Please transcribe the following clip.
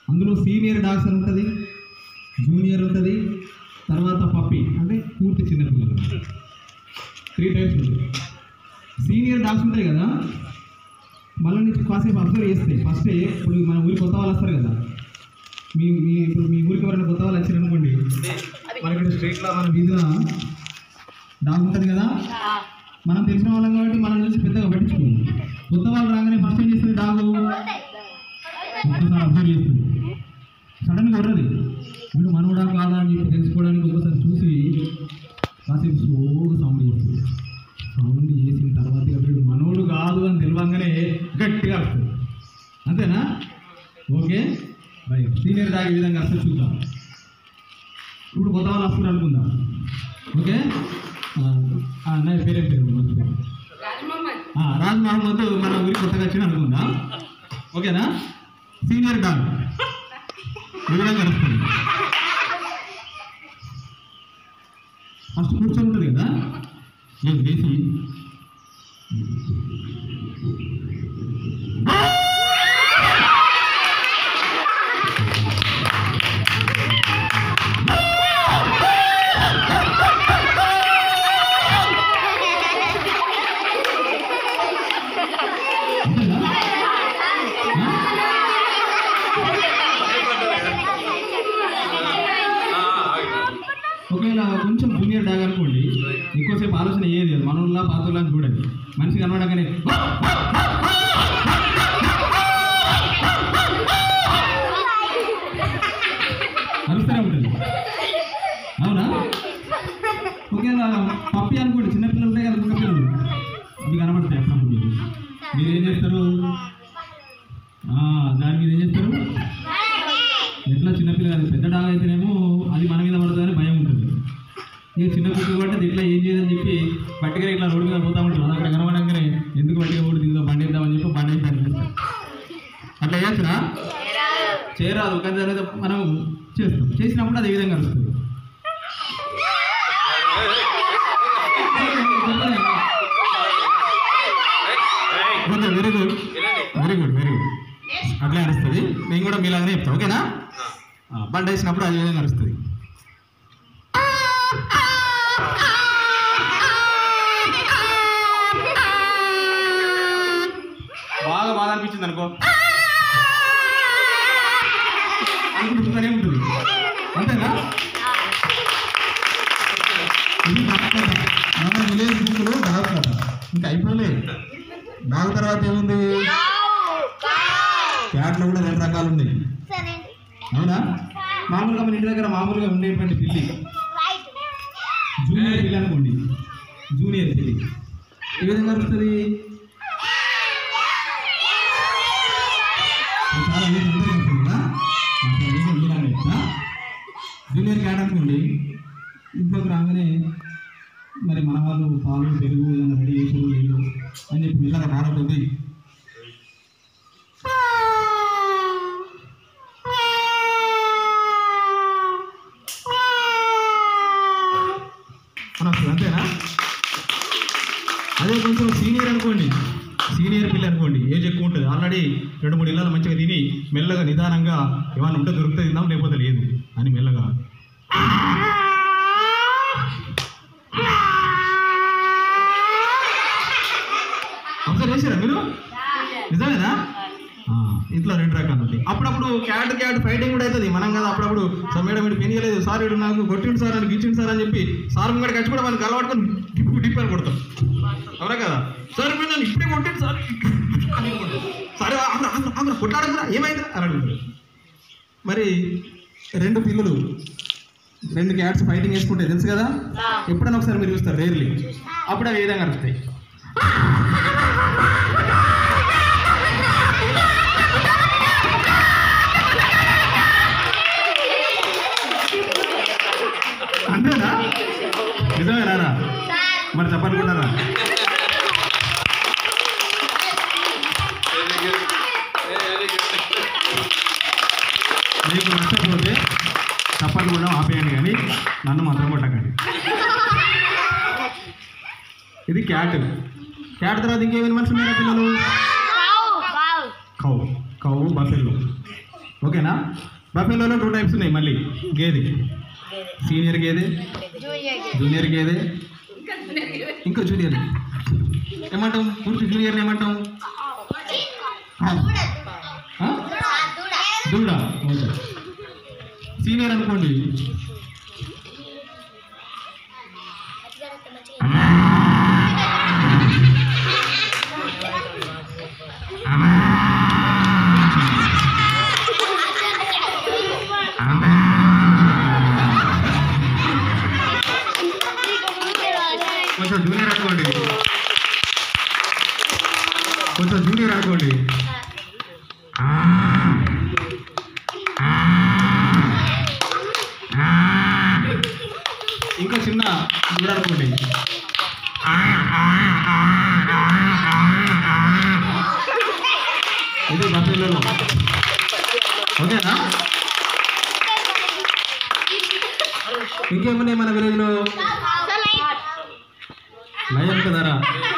అందులో senior dogs అని ఉంటుంది జూనియర్ ఉంటుంది తర్వాత పప్పి అంటే పూర్తి చిన్నపిల్లలు త్రీ టైప్స్ ఉంటుంది సీనియర్ డాగ్స్ ఉంటాయి కదా మళ్ళీ నుంచి కాసేపు అబ్జర్వ్ చేస్తాయి ఫస్ట్ ఇప్పుడు మన ఊరికి కొత్త వాళ్ళు వస్తారు కదా మీ మీ ఇప్పుడు మీ ఊరికి ఎవరైనా కొత్త వాళ్ళు వచ్చారు అనుకోండి మన ఇక్కడ స్ట్రీట్లో మన వీధిలో డాగ్ ఉంటుంది కదా మనం తెలిసిన వాళ్ళం కాబట్టి మనం చూసి పెద్దగా పట్టించుకోము కొత్త వాళ్ళు రాగానే ఫస్ట్ ఏం చేస్తుంది డాగు ఒక్కసారి అబ్జర్వ్ చేస్తుంది సడన్గా ఉండదు వీడు మనవడా కాదా అని చెప్పి తెలుసుకోవడానికి ఒకసారి చూసి కాసేపు స్లోగా సౌండ్ చేస్తుంది సౌండ్ చేసిన తర్వాత ఇక వీడు మనోడు కాదు అని తెలియంగానే గట్టిగా వస్తుంది అంతేనా ఓకే రైట్ సీనియర్ డాగ్ ఈ విధంగా వస్తే చూద్దాం ఇప్పుడు కొత్త వాళ్ళు వస్తారు అనుకుందాం ఓకే ఆ, ఆ, నా పేరేం పేరు మర్చిపోయాను. ఆ, రాజ్ మహమ్మద్ మన ఊరికి కొత్తగా వచ్చిన అనుకుందాం ఓకేనా సీనియర్ డాగ్ ఈ విధంగా వస్తుంది ఫస్ట్ కూర్చొని ఉంటుంది కదా ఏం లేచి అంతేనా? ఒకవేళ కొంచెం జూనియర్ డాగ్ అనుకోండి ఎక్కువసేపు ఆలోచన ఏది లేదు మనోళ్ళ పాతోళ్ళ అని చూడండి మనిషి కనబడగానే అరుస్తూనే ఉంటుంది అవునా ఒకవేళ పప్పి అనుకోండి చిన్నపిల్లలు ఉంటాయి కదా కుక్క పిల్లలు ఇవి కనబడతాయి అప్పుడప్పుడు మీకు మీరు ఏం చేస్తారు ఆ, దాని మీద ఏం చేస్తారు ఎట్లా చిన్నపిల్ల కాదు పెద్ద డాగ్ అయితేనేమో అది మన మీద పడుతుందని భయం ఉంటుంది ఇక చిన్న కుక్క కాబట్టి అది ఇట్లా ఏం చేయదని చెప్పి పట్టుకొని ఇట్లా రోడ్డు మీద పోతా ఉంటుంది అది అక్కడ కనబడంగానే ఎందుకు పట్టుక కూడా దిగుదాం బండి వేద్దామని చెప్పి బండి వేసి అనిపిస్తారు అట్లా చేయొచ్చునా చేయరాదు కానీ దాని మీద మనం చేస్తాం చేసినప్పుడు అది ఏ విధంగా వస్తుంది very good very good very good అట్లే అరుస్తుంది నేను కూడా మీలాగానే చెప్తాను ఓకేనా ఆ, బండి వేసినప్పుడు అది విధంగా అరుస్తుంది బాగా బాధ అనిపించింది అనుకో అనుకుంటుందనే ఉంటుంది అంతేనా ఇది డాగ్ కథ మన విలేజ్ బుక్లో డాగ్ కథ ఇంకా అయిపోలేదు డాగ్ తర్వాత ఏముంది క్యాట్లో కూడా రెండు రకాలు ఉన్నాయి అవునా మామూలుగా మన ఇంటి దగ్గర మామూలుగా ఉండేటువంటి పిల్లి జూనియర్ పిల్లి అనుకోండి జూనియర్ పిల్లి ఏ విధంగా అరుస్తుంది ఇది చాలా మంది అందరికీ వస్తుంది కదా ఆ, సరే, నేను ఉండిలాగా చెప్తా. జూనియర్ క్యాట్ అనుకోండి ఇంట్లోకి రాగానే మరి మన వాళ్ళు పాలు పెరుగు ఏదైనా రెడీ చేసి నీళ్ళు అని చెప్పి మెల్లగా మారవుతుంది అని వస్తుంది అంతేనా అదే కొంచెం సీనియర్ అనుకోండి సీనియర్ పిల్ల అనుకోండి ఏజ్ ఎక్కువ ఉంటుంది ఆల్రెడీ రెండు మూడు ఇళ్ళలో మంచిగా తిని మెల్లగా నిదానంగా ఏమైనా ఉంటే దొరికితే తిందాం లేకపోతే లేదు అని మెల్లగా అబ్జర్వ్ చేశారా మీరు నిజమేనా ఆ, ఇంట్లో రెండు రకాలు ఉంటాయి అప్పుడప్పుడు క్యాట్ క్యాట్ ఫైటింగ్ కూడా అవుతుంది మనం కదా అప్పుడప్పుడు సార్ మేడం ఇటు పెనియలేదు సార్ ఇటు నాకు కొట్టిండు సార్ అని గిచ్చిండు సార్ అని చెప్పి సార్ కూడా కలిసి కూడా మనకి అలవాటుకొని డిప్పు డిప్పు అని కొడతాం అవునా కదా సార్ మీరు నన్ను ఇప్పుడే కొట్టిండు సార్ అని కొడతాం. సరే ఆగ్రా ఆగ్రా ఆగ్రా కొట్లాడకురా ఏమైంది అని అడుగుతారు మరి రెండు పిల్లలు రెండు క్యాట్స్ ఫైటింగ్ వేసుకుంటే తెలుసు కదా ఎప్పుడైనా ఒకసారి మీరు చూస్తారు రేర్లీ అప్పుడు అవి ఏ విధంగా అరుస్తాయి అంతేనా నిజమేనా మరి చెప్పనుకుంటారా మీకు నచ్చకపోతే చప్పట్లు కూడా ఆపేయండి కానీ నన్ను మాత్రం కొట్టకండి ఇది క్యాట్ క్యాట్ తర్వాత ఇంకేమైనా మనిషి ఉన్నారా పిల్లలు కౌ కౌ బఫెల్లో ఓకేనా బఫెలోలో టూ టైప్స్ ఉన్నాయి మళ్ళీ గేదె సీనియర్ గేదె జూనియర్ గేదె ఇంకా జూనియర్ ఏమంటాం పూర్తి జూనియర్ ఏమంటాం ఆ? దూడ ఓకే. సీనియర్ అనుకోండి కొంచెం జూనియర్ అనుకోండి కొంచెం జూనియర్ అనుకోండి ఇంకా చిన్న దూడ అనుకోండి ఇది బఫెలోలో ఓకేనా ఇంకేమున్నాయి మన విలేజ్లో లయం కదరా